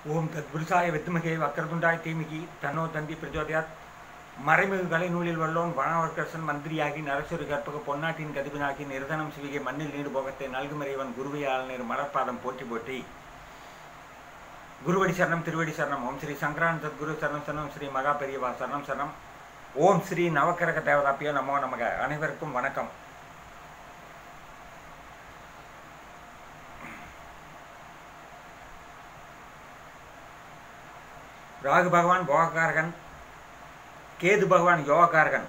ஓம் தத்புருஷாய வித்மகே வக்கரதுண்டாய் தீமிகி தன்னோ தந்தி பிரஜோதயாத் மறைமிகு கலை நூலில் வல்லோன் வனவர்க்கரசன் மந்திரியாகி நரசுரி கற்பக பொன்னாட்டின் கதிபினாகி நிர்தனம் சிவிகை மண்ணில் நீடு போகத்தை நல்குமறைவன் குருவை ஆளுநர் மலர்பாதம் போற்றி போற்றி குருவடி சரணம் திருவடி சரணம் ஓம் ஸ்ரீ சங்கரான் சத்குரு சரணம் சரணம் ஸ்ரீ மகா பெரியவா சரணம் சரணம் ஓம் ஸ்ரீ நவக்கிரக தேவதாப்பியோ நமோ நமக அனைவருக்கும் வணக்கம் ராகு பகவான் போகக்காரகன் கேது பகவான் யோகக்காரகன்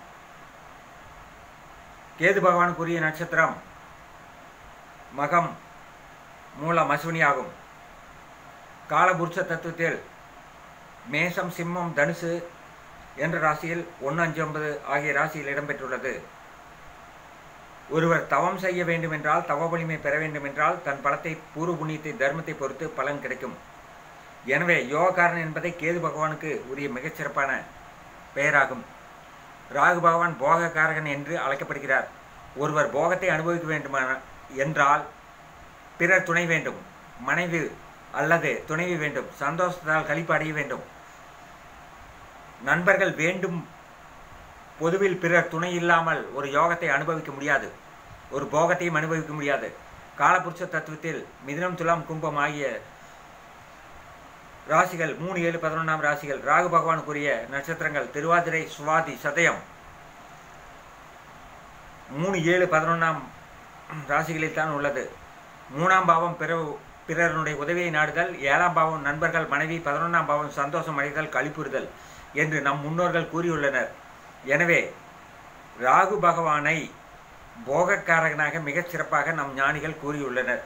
கேது பகவானுக்குரிய நட்சத்திரம் மகம் மூலம் அஸ்வினி ஆகும் காலபுருஷ தத்துவத்தில் மேசம் சிம்மம் தனுசு என்ற ராசியில் ஒன்று அஞ்சு ஒன்பது ஆகிய ராசியில் இடம்பெற்றுள்ளது ஒருவர் தவம் செய்ய வேண்டுமென்றால் தவ வலிமை பெற வேண்டுமென்றால் தன் பலத்தை பூர்வ புண்ணியத்தை தர்மத்தை பொறுத்து பலன் கிடைக்கும் எனவே யோகக்காரன் என்பதை கேது பகவானுக்கு உரிய மிகச்சிறப்பான பெயராகும் ராகு பகவான் போகக்காரகன் என்று அழைக்கப்படுகிறார் ஒருவர் போகத்தை அனுபவிக்க வேண்டுமான என்றால் பிறர் துணை வேண்டும் மனைவி அல்லது துணைவி வேண்டும் சந்தோஷத்தால் கழிப்பு அடைய வேண்டும் நண்பர்கள் வேண்டும் பொதுவில் பிறர் துணை இல்லாமல் ஒரு யோகத்தை அனுபவிக்க முடியாது ஒரு போகத்தையும் அனுபவிக்க முடியாது காலபுருஷ தத்துவத்தில் மிதுனம் துலாம் கும்பம் ஆகிய ராசிகள் மூணு ஏழு பதினொன்றாம் ராசிகள் ராகு பகவானுக்குரிய நட்சத்திரங்கள் திருவாதிரை சுவாதி சதயம் மூணு ஏழு பதினொன்றாம் ராசிகளில் தான் உள்ளது மூணாம் பாவம் பிற பிறருடைய உதவியை நாடுதல் ஏழாம் பாவம் நண்பர்கள் மனைவி பதினொன்றாம் பாவம் சந்தோஷம் அடைதல் கழிப்புறுதல் என்று நம் முன்னோர்கள் கூறியுள்ளனர் எனவே ராகு பகவானை போகக்காரகனாக மிகச் சிறப்பாக நம் ஞானிகள் கூறியுள்ளனர்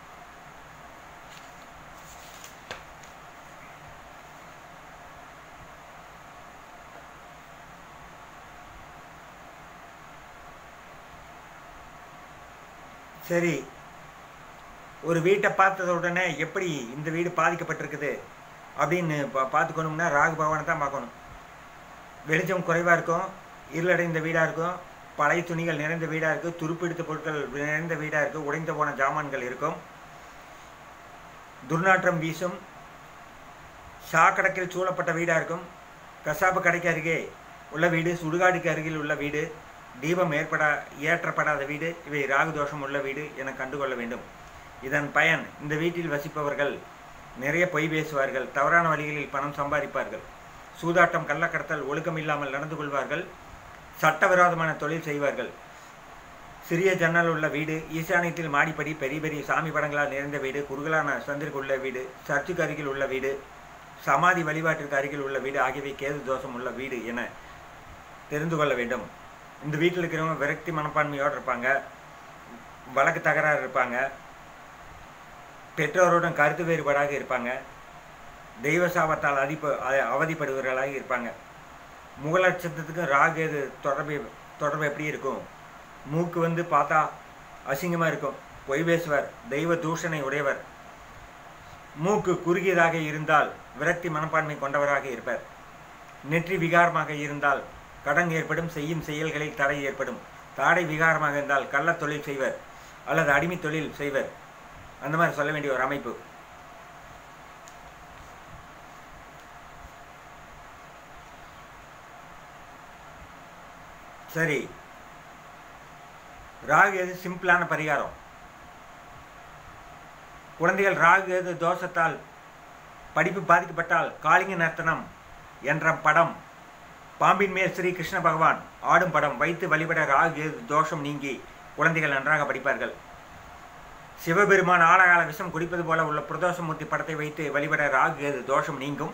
சரி ஒரு வீட்டை பார்த்தத உடனே எப்படி இந்த வீடு பாதிக்கப்பட்டிருக்குது அப்படின்னு பா பார்த்துக்கணும்னா ராகு பகவானை தான் பார்க்கணும் வெளிச்சம் குறைவாக இருக்கும் இருளடைந்த வீடாக இருக்கும் பழைய துணிகள் நிறைந்த வீடாக இருக்குது துருப்பிடித்த பொருட்கள் நிறைந்த வீடாக இருக்குது உடைந்து போன ஜாமான்கள் இருக்கும் துர்நாற்றம் வீசும் சாக்கடக்கில் சூழப்பட்ட வீடாக இருக்கும் கசாப்பு கடைக்கு அருகே உள்ள வீடு சுடுகாடுக்கு அருகில் உள்ள வீடு தீபம் ஏற்படா ஏற்றப்படாத வீடு இவை ராகு தோஷம் உள்ள வீடு என கண்டுகொள்ள வேண்டும் இதன் பயன் இந்த வீட்டில் வசிப்பவர்கள் நிறைய பொய் பேசுவார்கள் தவறான வழிகளில் பணம் சம்பாதிப்பார்கள் சூதாட்டம் கள்ளக்கடத்தல் ஒழுக்கம் இல்லாமல் நடந்து கொள்வார்கள் சட்டவிரோதமான தொழில் செய்வார்கள் சிறிய ஜன்னல் உள்ள வீடு ஈசானியத்தில் மாடிப்படி பெரிய பெரிய சாமி படங்களால் நிறைந்த வீடு குறுகலான சந்திற்கு உள்ள வீடு சர்ச்சுக்கு அருகில் உள்ள வீடு சமாதி வழிபாட்டிற்கு அருகில் உள்ள வீடு ஆகியவை கேது தோஷம் உள்ள வீடு என தெரிந்து கொள்ள வேண்டும் இந்த வீட்டில் இருக்கிறவங்க விரக்தி மனப்பான்மையோடு இருப்பாங்க வழக்கு தகராறு இருப்பாங்க பெற்றோருடன் கருத்து வேறுபாடாக இருப்பாங்க தெய்வ சாபத்தால் அதிப்ப அவதிப்படுபவர்களாக இருப்பாங்க முகலட்சத்துக்கும் ராகு எது தொடர்பு தொடர்பு எப்படி இருக்கும் மூக்கு வந்து பார்த்தா அசிங்கமாக இருக்கும் பொய் பேசுவார் தெய்வ தூஷணை உடையவர் மூக்கு குறுகியதாக இருந்தால் விரக்தி மனப்பான்மை கொண்டவராக இருப்பார் நெற்றி விகாரமாக இருந்தால் கடன் ஏற்படும் செய்யும் செயல்களில் தடை ஏற்படும் தாடை விகாரமாக இருந்தால் கள்ள தொழில் செய்வர் அல்லது அடிமை தொழில் செய்வர் அந்த மாதிரி சொல்ல வேண்டிய ஒரு அமைப்பு சரி ராகு எது சிம்பிளான பரிகாரம் குழந்தைகள் ராகு எது தோஷத்தால் படிப்பு பாதிக்கப்பட்டால் காளிங்க நர்த்தனம் என்ற படம் பாம்பின் மேல் ஸ்ரீ கிருஷ்ண பகவான் ஆடும் படம் வைத்து வழிபட ராகு தோஷம் நீங்கி குழந்தைகள் நன்றாக படிப்பார்கள் சிவபெருமான் ஆழகால விஷம் குடிப்பது போல உள்ள பிரதோஷமூர்த்தி படத்தை வைத்து வழிபட ராகு தோஷம் நீங்கும்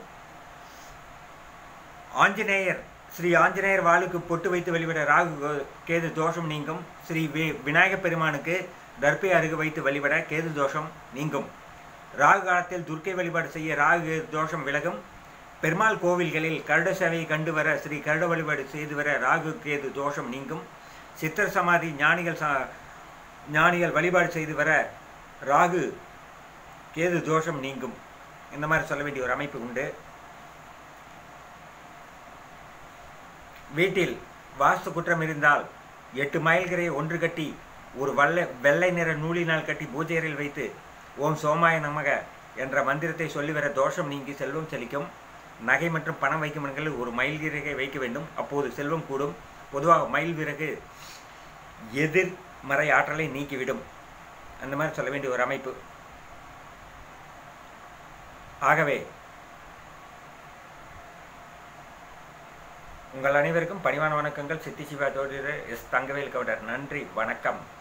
ஆஞ்சநேயர் ஸ்ரீ ஆஞ்சநேயர் வாளுக்கு பொட்டு வைத்து வழிபட ராகு கேது தோஷம் நீங்கும் ஸ்ரீ வி விநாயகப் பெருமானுக்கு தர்பை அருகு வைத்து வழிபட கேது தோஷம் நீங்கும் ராகு காலத்தில் துர்க்கை வழிபாடு செய்ய ராகு தோஷம் விலகும் பெருமாள் கோவில்களில் கருட சேவையை கண்டு வர ஸ்ரீ கருட வழிபாடு செய்து வர ராகு கேது தோஷம் நீங்கும் சித்தர் சமாதி ஞானிகள் ச ஞானிகள் வழிபாடு செய்து வர ராகு கேது தோஷம் நீங்கும் இந்த மாதிரி சொல்ல வேண்டிய ஒரு அமைப்பு உண்டு வீட்டில் வாஸ்து குற்றம் இருந்தால் எட்டு மைல்களை ஒன்று கட்டி ஒரு வல்ல வெள்ளை நிற நூலினால் கட்டி பூஜை அறையில் வைத்து ஓம் சோமாய நமக என்ற மந்திரத்தை சொல்லி வர தோஷம் நீங்கி செல்வம் செழிக்கும் நகை மற்றும் பணம் வைக்கும் இடங்களில் ஒரு மயில் விறகை வைக்க வேண்டும் அப்போது செல்வம் கூடும் பொதுவாக மயில் விறகு எதிர்மறை ஆற்றலை நீக்கிவிடும் அந்த மாதிரி சொல்ல வேண்டிய ஒரு அமைப்பு ஆகவே உங்கள் அனைவருக்கும் பணிவான வணக்கங்கள் சித்தி சிவா ஜோதிடர் எஸ் தங்கவேல் கவுடர் நன்றி வணக்கம்